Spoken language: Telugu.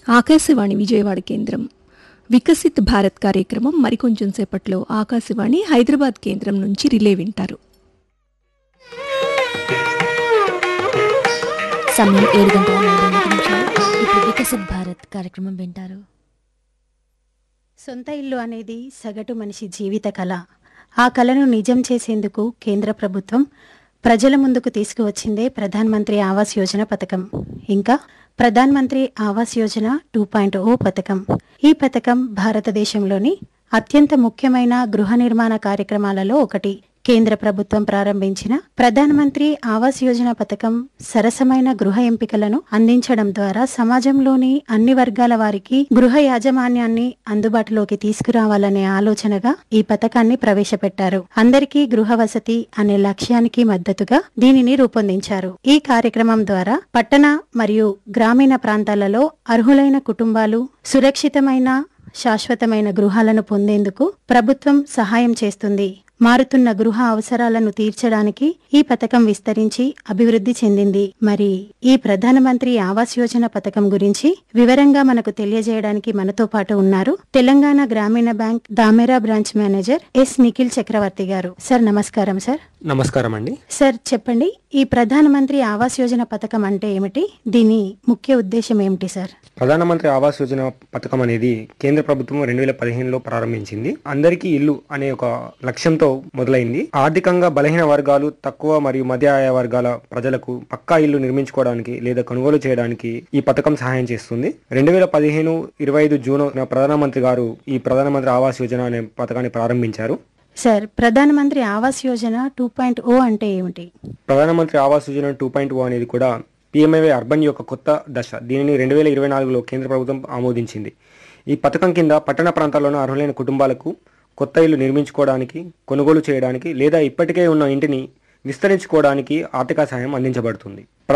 ఆకాశవాణి విజయవాడ కేంద్రం వికసిత్ భారత్ కార్యక్రమం మరికొంచెం సేపట్లో ఆకాశవాణి హైదరాబాద్ కేంద్రం నుంచి రిలే వింటారు సమయం ఏడు గంటల నలభై ఎనిమిది నిమిషాలు ఇప్పుడు వికసిత్ భారత్ కార్యక్రమం వింటారు సొంత ఇల్లు అనేది సగటు మనిషి జీవిత కళ ఆ కళను నిజం చేసేందుకు కేంద్ర ప్రభుత్వం ప్రజల ముందుకు తీసుకువచ్చిందే ప్రధాన్ మంత్రి ఆవాస్ యోజన పథకం ఇంకా Pradhan Mantri Awas Yojana two point O పథకం ఈ పథకం భారతదేశంలోని అత్యంత ముఖ్యమైన గృహ నిర్మాణ కార్యక్రమాలలో ఒకటి కేంద్ర ప్రభుత్వం ప్రారంభించిన ప్రధానమంత్రి ఆవాస్ యోజన పథకం సరసమైన గృహ ఎంపికలను అందించడం ద్వారా సమాజంలోని అన్ని వర్గాల వారికి గృహ యాజమాన్యాన్ని అందుబాటులోకి తీసుకురావాలనే ఆలోచనగా ఈ పథకాన్ని ప్రవేశపెట్టారు అందరికీ గృహ వసతి అనే లక్ష్యానికి మద్దతుగా దీనిని రూపొందించారు ఈ కార్యక్రమం ద్వారా పట్టణ మరియు గ్రామీణ ప్రాంతాలలో అర్హులైన కుటుంబాలు సురక్షితమైన శాశ్వతమైన గృహాలను పొందేందుకు ప్రభుత్వం సహాయం చేస్తుంది మారుతున్న గృహ అవసరాలను తీర్చడానికి ఈ పథకం విస్తరించి అభివృద్ధి చెందింది మరి ఈ ప్రధానమంత్రి ఆవాస్ యోజన పథకం గురించి వివరంగా మనకు తెలియజేయడానికి మనతో పాటు ఉన్నారు తెలంగాణ గ్రామీణ bank Damera branch manager S Nikhil Chakravarthi గారు సార్ నమస్కారం సార్ నమస్కారం అండి సార్ చెప్పండి ఈ ప్రధానమంత్రి ఆవాస్ యోజన పథకం అంటే ఏమిటి దీని ముఖ్య ఉద్దేశం ఏమిటి సార్ ప్రధానమంత్రి ఆవాస్ యోజన పథకం అనేది కేంద్ర ప్రభుత్వం రెండు వేల పదిహేనులో ప్రారంభించింది అందరికీ ఇల్లు అనే ఒక లక్ష్యంతో మొదలైంది ఆర్థికంగా బలహీన వర్గాలు తక్కువ మరియు మధ్య ఆయ వర్గాల ప్రజలకు పక్కా ఇల్లు నిర్మించుకోవడానికి లేదా కొనుగోలు చేయడానికి ఈ పథకం సహాయం చేస్తుంది రెండు వేల పదిహేను ఇరవై ఐదు జూన్ ప్రధానమంత్రి గారు ఈ ప్రధానమంత్రి ఆవాస్ యోజన అనే పథకాన్ని ప్రారంభించారు sir Pradhan Mantri Awas Yojana two point O అంటే ఏమిటి Pradhan Mantri Awas Yojana two point O అనేది కూడా పిఎంఐవై అర్బన్ యొక్క కొత్త దశ దీనిని రెండు వేల ఇరవై నాలుగులో కేంద్ర ప్రభుత్వం ఆమోదించింది ఈ పథకం కింద పట్టణ ప్రాంతాల్లోని అర్హులైన కుటుంబాలకు కొత్త ఇల్లు నిర్మించుకోవడానికి కొనుగోలు చేయడానికి లేదా ఇప్పటికే ఉన్న ఇంటిని విస్తరించుకోవడానికి ఆర్థిక సహాయం అందించబడుతుంది